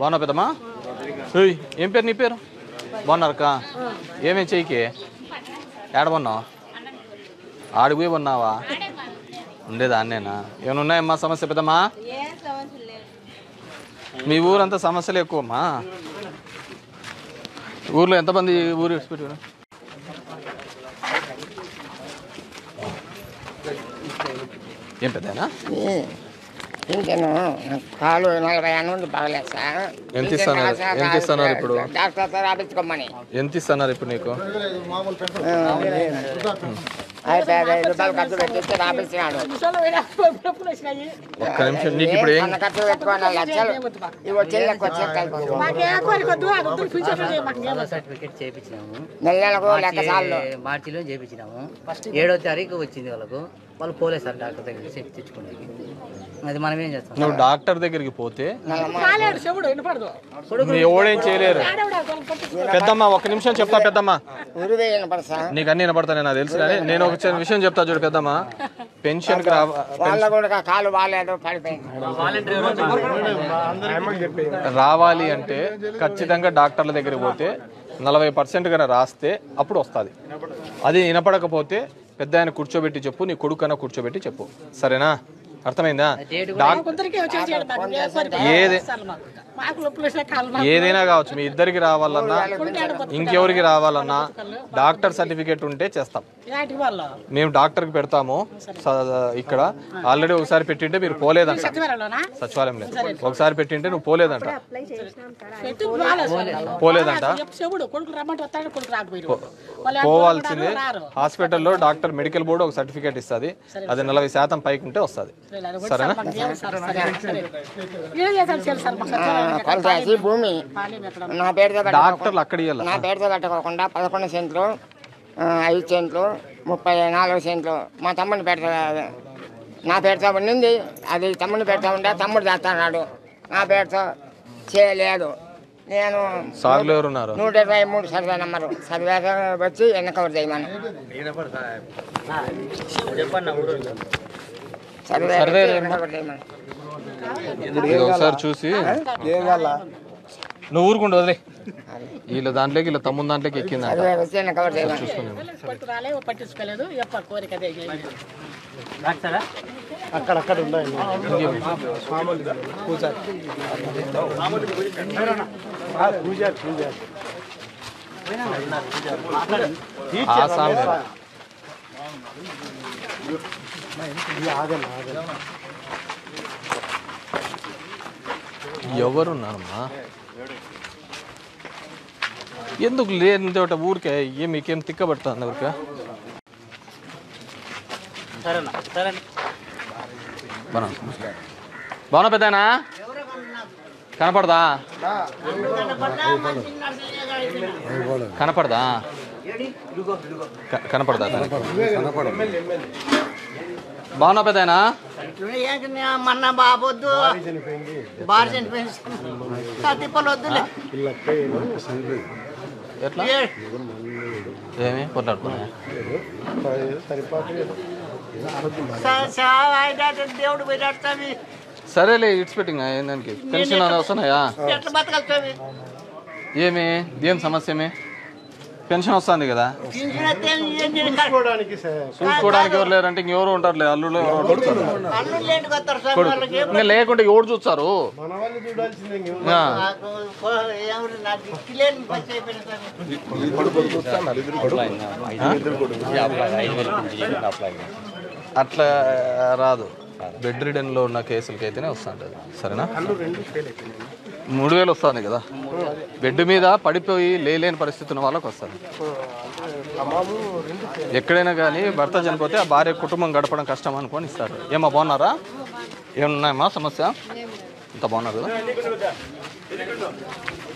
బాగున్నా పెద్దమ్మా ఏయ్, ఏం పేరు నీ పేరు బాగున్నారక్క ఏమేం చెయ్యికి ఏడ కొన్నావు ఆడికి పోయి కొన్నావా ఉండేదా అన్నేనా ఏమైనా ఉన్నాయమ్మా సమస్య పెద్దమ్మా మీ ఊరంతా సమస్యలు ఎక్కువమ్మా ఊర్లో ఎంతమంది ఊరు విడిచిపెట్టారు ఏం పెద్దనా ఇంకేను కాలు నలభై అన్న ఉంది బాగలేదు సార్ ఎంత ఇస్తున్నారు? ఎంత ఇస్తున్నారు ఇప్పుడు? డాక్టర్ సార్ రాపించుకోమని ఎంత ఇస్తున్నారు ఇప్పుడు నీకు అయితే ఐదు రూపాయలు ఖర్చు పెట్టిస్తే రాపిస్తున్నాడు ఒక్క నిమిషం నీకు ఇప్పుడు ఏం మన ఖర్చు పెట్టుకోండి లక్షలు ఇవి వచ్చే లెక్క వచ్చే సర్టిఫికేట్ చేయించినాము నెల నెలకు లెక్క సార్లు మార్చిలో చేయించినాము ఏడో తారీఖు వచ్చింది వాళ్ళకు వాళ్ళు పోలేదు సార్ డాక్టర్ దగ్గర చెప్పి తెచ్చుకునేది అది మనం ఏం చేస్తాం నువ్వు డాక్టర్ దగ్గరికి పోతే నీ ఎవడేం చేయలేరు పెద్దమ్మ ఒక్క నిమిషం చెప్తా పెద్దమ్మ ఉరి వేయను పడు సార్ నీకు అన్ని వినపడతానే నాకు తెలుసు కానీ నేను ఒక చిన్న విషయం చెప్తా చూడు పెద్దమ్మ పెన్షన్కి రా వాళ్ళ కూడా కాలు బాగాలేదు పడిపోయింది రావాలి అంటే ఖచ్చితంగా డాక్టర్ల దగ్గరికి పోతే నలభై పర్సెంట్ కన్నా రాస్తే అప్పుడు వస్తుంది అది వినపడకపోతే పెద్ద ఆయన కూర్చోబెట్టి చెప్పు నీ కొడుకన్నా కూర్చోబెట్టి చెప్పు సరేనా అర్థమైందా డాక్ ఏది ఏదైనా కావచ్చు మీ ఇద్దరికి రావాలన్నా ఇంకెవరికి రావాలన్నా డాక్టర్ సర్టిఫికేట్ ఉంటే చేస్తాం మేము డాక్టర్కి పెడతాము స- ఇక్కడ ఆల్రెడీ ఒకసారి పెట్టింటే మీరు పోలేదంట సచివాలయం లేదు ఒకసారి పెట్టింటే నువ్వు పోలేదంట పోలేదంట చెవుడు కొడుకు రమ్మంటే వస్తాడు కొడుకు రాకపోయి పోవాల్సిందే హాస్పిటల్లో డాక్టర్ మెడికల్ బోర్డు ఒక సర్టిఫికేట్ ఇస్తుంది అది నలభై శాతం పైకి ఉంటే వస్తుంది సరేనా కొలతేసి భూమి నా పేరుతో పెట్ట డాక్టర్లు అక్కడ ఇవ్వాలి నా పేరుతో పెట్టకోకుండా పదకొండు సెంట్లు ఆ, ఐదు సెంట్లు ముప్పై నాలుగు సెంట్లు మా తమ్ముడిని పెడతా నా పేరుతో ఉండింది అది తమ్ముడిని పెడతా ఉంటే తమ్ముడు చేస్తున్నాడు నా పేరుతో చేయలేదు నేను సాగులో ఎవరు ఉన్నారు నూట ఇరవై మూడు సర్వే నెంబరు సర్వే వచ్చి ఎన్నికవర్ చేయమని సర్వే సర్వే వచ్చి ఎన్నికవర్ చేయమని ఇది ఒకసారి చూసి నువ్వు ఊరుకుంటు వదిలే వీళ్ళ దాంట్లోకి వీళ్ళ తమ్ముని దాంట్లోకి ఎక్కిందంట సర్వే వచ్చి ఎన్నికవర్ చేయమని కొడుకు రాలే పట్టించుకోలేదు ఎప్ప కోరిక అదే ఆసాం ఎవరున్నారమ్మా ఎందుకు లేని చోట ఊరికే ఏ మీకేం తిక్కబడుతుంది ఊరికే బాగా బాగున్నా పెద్దనా కనపడదా కనపడదా క- కనపడదా బాగున్నా పెద్దనా మొన్న బాబొద్దు బార్ చనిపోయింది తిప్పలు వద్దులే ఎట్లా ఏమి కొట్లాడుకున్నా దేవుడు పోయినట్టు సరేలే ఇట్స్ పెట్టింగ్ దానికి పెన్షన్ అని వస్తున్నాయా ఎట్లా బతకలుతావి ఏమి ఏం సమస్య ఏమి పెన్షన్ వస్తుంది కదా చూసుకోవడానికి ఎవరు లేరంటే ఇంకెవరు ఉంటారులే అల్లుళ్ళు ఎవరో ఒకరు ఉంటారు. అల్లు లేంటికి వస్తారు సార్ కొడుకు. వాళ్ళకి ఇంకా లేకుంటే ఎవరు చూస్తారు ఆ. నాకు ఎవరు నా దిక్కులేని పచ్చి అయిపోయిన సార్ అట్లా రాదు బెడ్ రిడెన్ లో ఉన్న కేసులకి అయితేనే వస్తుంటది సరేనా మూడు వేలు వస్తుంది కదా బెడ్ మీద పడిపోయి లేలేని పరిస్థితి ఉన్న వాళ్ళకి వస్తుంది ఎక్కడైనా కానీ భర్త చనిపోతే ఆ భార్య కుటుంబం గడపడం కష్టం అనుకొని ఇస్తారు ఏమా బాగున్నారా ఏమన్నాయమ్మా సమస్య ఇంత బాగున్నారు కదా